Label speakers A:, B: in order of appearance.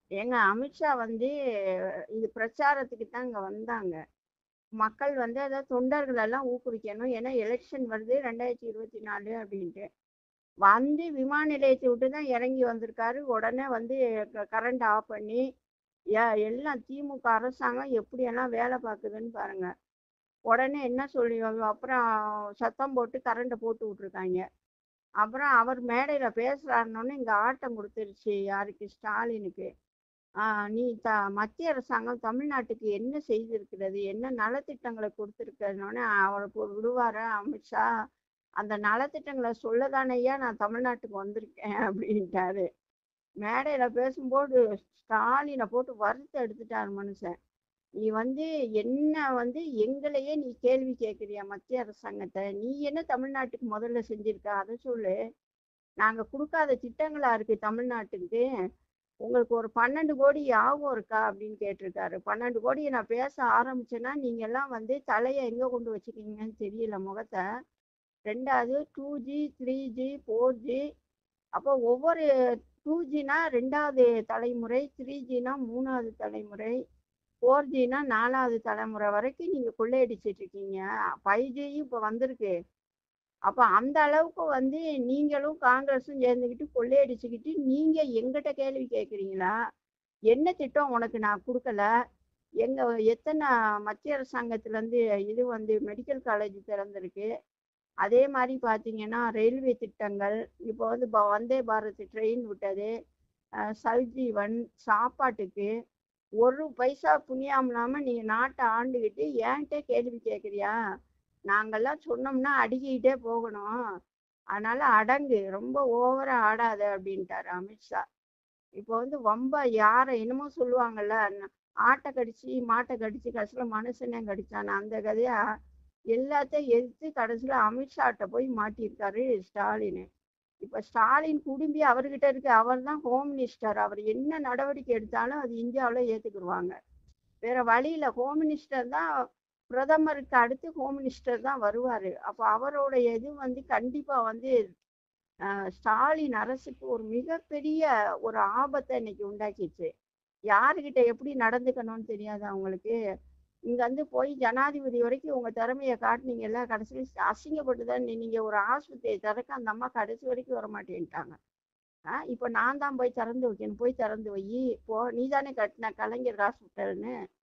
A: ஏங்க அமித்ஷா வந்து இது பிரச்சாரத்துக்கு தான் இங்க வந்தாங்க மக்கள் வந்து அதாவது தொண்டர்கள் எல்லாம் ஊக்குவிக்கணும் ஏன்னா எலெக்ஷன் வருது ரெண்டாயிரத்தி இருபத்தி நாலு அப்படின்ட்டு வந்து விமான நிலையத்தை விட்டு தான் இறங்கி வந்திருக்காரு உடனே வந்து கரண்ட் ஆஃப் பண்ணி எ- எல்லாம் திமுக அரசாங்கம் எப்படியெல்லாம் வேலை பார்க்குதுன்னு பாருங்க உடனே என்ன சொல்லி அப்புறம் சத்தம் போட்டு கரண்ட்டை போட்டு விட்ருக்காங்க அப்புறம் அவர் மேடையில் பேசுகிறாருன்னொன்னே இங்கே ஆட்டம் கொடுத்துருச்சு யாருக்கு ஸ்டாலினுக்கு ஆஹ் நீ த மத்திய அரசாங்கம் தமிழ்நாட்டுக்கு என்ன செய்திருக்கிறது என்ன நலத்திட்டங்களை கொடுத்துருக்கிறதுனோடனே அவர் போ- விடுவாரா அமித்ஷா அந்த நலத்திட்டங்களை சொல்லதானேயா நான் தமிழ்நாட்டுக்கு வந்திருக்கேன் அப்படின்ட்டாரு மேடையில பேசும்போது ஸ்டாலினை போட்டு வறுத்து எடுத்துட்டாரு மனுஷன் நீ வந்து என்ன வந்து எங்களையே நீ கேள்வி கேட்குறியா மத்திய அரசாங்கத்தை நீ என்ன தமிழ்நாட்டுக்கு முதல்ல செஞ்சிருக்க அதை சொல்லு நாங்க கொடுக்காத திட்டங்களா இருக்கு தமிழ்நாட்டுக்கு உங்களுக்கு ஒரு பன்னெண்டு கோடி ஞாபகம் இருக்கா அப்படின்னு கேட்டிருக்காரு பன்னெண்டு கோடியை நான் பேச ஆரம்பிச்சேன்னா நீங்க எல்லாம் வந்து தலையை எங்க கொண்டு வச்சுக்கீங்கன்னு தெரியல முகத்தை ரெண்டாவது two G three G four G அப்போ ஒவ்வொரு டூ ஜினா ரெண்டாவது தலைமுறை த்ரீ ஜினா மூணாவது தலைமுறை ஃபோர் ஜினா நாலாவது தலைமுறை வரைக்கும் நீங்கள் கொள்ளையடிச்சிட்டு இருக்கீங்க ஃபைவ் ஜியும் இப்போ வந்திருக்கு அப்போ அந்த அளவுக்கு வந்து நீங்களும் காங்கிரஸும் சேர்ந்துக்கிட்டு கொள்ளையடிச்சுக்கிட்டு நீங்கள் எங்கிட்ட கேள்வி கேட்குறீங்களா என்ன திட்டம் உனக்கு நான் கொடுக்கல எங்க எத்தனை மத்திய அரசாங்கத்துலேருந்து இது வந்து மெடிக்கல் காலேஜ் திறந்திருக்கு அதே மாதிரி பார்த்தீங்கன்னா ரயில்வே திட்டங்கள் இப்போ வந்து ப- வந்தே பாரத் ட்ரெயின் விட்டது அஹ் சல்ஜீவன் சாப்பாட்டுக்கு ஒரு பைசா புண்ணியம் இல்லாமல் நீங்கள் நாட்டை ஆண்டுக்கிட்டு ஏன்கிட்ட கேள்வி கேட்குறியா நாங்கெல்லாம் சொன்னோம்னா அடிக்கிட்டே போகணும் அதனால அடங்கு ரொம்ப ஓவரா ஆடாத அப்படின்ட்டாரு அமித்ஷா இப்போ வந்து வம்ப யாரை என்னமோ சொல்லுவாங்கல்ல ந- ஆட்டை கடிச்சு மாட்டை கடிச்சு கடைசியில் மனுஷனே கடிச்சான் அந்த கதையா எல்லாத்தையும் எதிர்த்து கடைசியில் அமித்ஷாட்ட போய் மாட்டியிருக்காரு ஸ்டாலின் இப்போ ஸ்டாலின் குடும்பி அவர்கிட்ட இருக்கு அவர் தான் ஹோம் மினிஸ்டர் அவர் என்ன நடவடிக்கை எடுத்தாலும் அது இந்தியாவில் ஏற்றுக்குருவாங்க வேற வழியில ஹோம் மினிஸ்டர் தான் பிரதமருக்கு அடுத்து ஹோம் மினிஸ்டர் தான் வருவார் அப்போ அவரோட இது வந்து கண்டிப்பாக வந்து அஹ், ஸ்டாலின் அரசுக்கு ஒரு மிகப்பெரிய ஒரு ஆபத்தை இன்னைக்கு உண்டாக்கிச்சு யாருக்கிட்ட எப்படி நடந்துக்கணும்னு தெரியாது அவங்களுக்கு இங்க வந்து போய் ஜனாதிபதி வரைக்கும் உங்க திறமையை காட்டுனீங்கல்ல கடைசியில் அசிங்கப்பட்டு தான் நீங்க ஒரு ஆஸ்பத்திரியை திறக்க அந்த அம்மா கடைசி வரைக்கும் வர மாட்டேன்ட்டாங்க ஆ இப்போ நான் தான் போய் திறந்து வைக்கணும் போய் திறந்து வை போ நீ தானே கட்டின கலைஞர் ஹாஸ்பிட்டல்னு